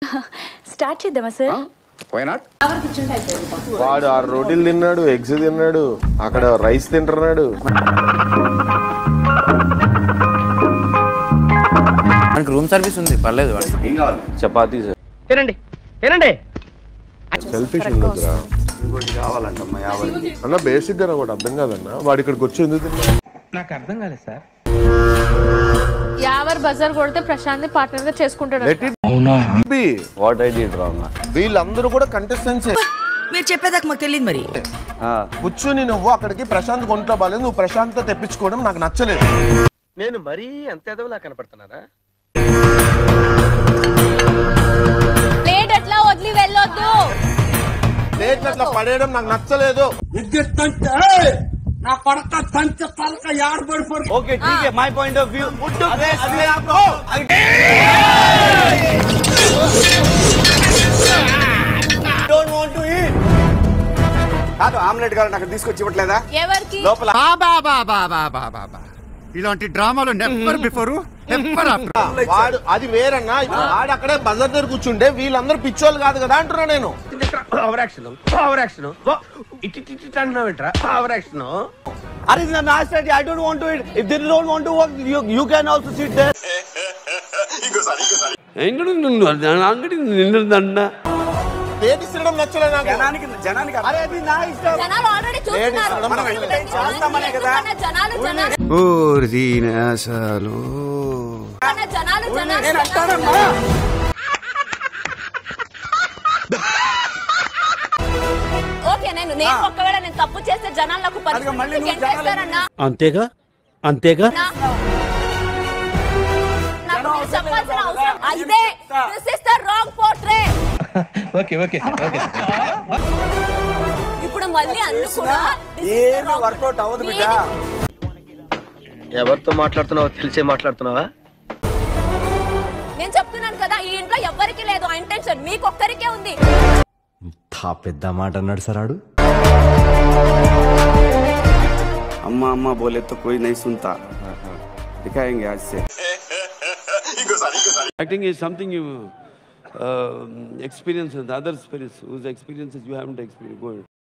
Start చేద్దామా sir why not వాడు ఆ రోటీలు తిన్నాడు ఎగ్స్ తిన్నాడు అక్కడ రైస్ తింటున్నాడు మనకి రూమ్ సర్వీస్ ఉంది పర్లేదు ఏం కావాలి చపాతీ సార్ తినండి తినండి సెల్ఫిష్ ఉండదురా ఇంకోటి కావాలంటమ్మా యాభై అన్న బేసిక్ గా నాకు ఒకటి అర్థం కాదన్న వాడు ఇక్కడికి వచ్చి ఎందుకు తిన్నాడు నాకు అర్థం కాలేదు సార్ యావర్ బజార్ కొడితే ప్రశాంత్ పార్ట్నర్ గా చేసుకుంటాడు let it be what I did wrong వీళ్ళందరూ కూడా కంటెస్టెంట్స్ మీరు చెప్పేదాకా మాకు తెలియదు మరి కూర్చుని నువ్వు అక్కడికి ప్రశాంత్ కొంట్లో బాలేదు నువ్వు ప్రశాంత్ తెప్పించుకోవడం నాకు నచ్చలేదు నేను మరీ అంత ఎదవలా కనపడుతున్నారా ప్లేట్ ఎట్లా వదిలి వెళ్ళొద్దు ప్లేట్లు అట్లా పడేయడం నాకు నచ్చలేదు ఓకే ఠీక్ my point of view don't want to eat కాదు ఆమ్లెట్ కావాలంటే అక్కడ తీసుకొచ్చి ఇవ్వట్లేదా ఎవరికి లోపల ఇలాంటి డ్రామాలు నెవర్ బిఫోర్ నెవర్ ఆఫ్టర్ వాడు అది వేరన్నా వాడు అక్కడే బజార్ దగ్గర కూర్చుంటే వీళ్ళందరూ పిచ్చోళ్ళు కాదు కదా అంటున్నా నేను ఓవర్ యాక్షన్ ఓవర్ యాక్షన్ ఇటు ఇటు ఇటు అంటున్నావు ఏంట్రా ఓవర్ యాక్షన్ అరే ఇది నా match ready I don't want to eat if they don't want to work you you can also sit there ఎంగడు నిన్ను అంగడి నిన్ను దండ ప్లేట్ ఇస్తడం నచ్చలేదు నాకు జనానికి జనానికి అరే అది నా ఇష్టం జనాలు ఆల్రెడీ చూస్తున్నారు మనం చేస్తామనే కదా. ఎందుకన్నా జనాలు జనాలు అసలు ఎందుకన్నా జనాలు జనాలు నేను అంటానమ్మా ఓకే నేను నేను ఒక్కవేళ నేను తప్పు చేస్తే జనాలు నాకు అదిగో మళ్ళీ నువ్వు పరిస్థితి చేస్తారన్నా అంతేగా అంతేగా నాకు మీరు చెప్పాల్సిన అవసరం ఆ, ఇదే this is the wrong portray okay okay okay ఇప్పుడు మళ్ళీ అన్ని కూడా this is the ఏమి wrong- వర్కౌట్ అవ్వదు బిడ్డ ఎవరితో మాట్లాడుతున్నావో తెలిసే మాట్లాడుతున్నావా నేను చెప్తున్నాను కదా ఈ ఇంట్లో ఎవ్వరికి లేదు ఆ ఇంటెన్షన్ మీకు ఒక్కరికే ఉంది పెద్ద మాట అన్నాడు సరాడు अम्मा अम्मा बोले तो कोई नहीं सुनता दिखाएंगे आज से Acting is something you uh, experience, and the other experience, whose experiences you haven't experienced. Go ahead.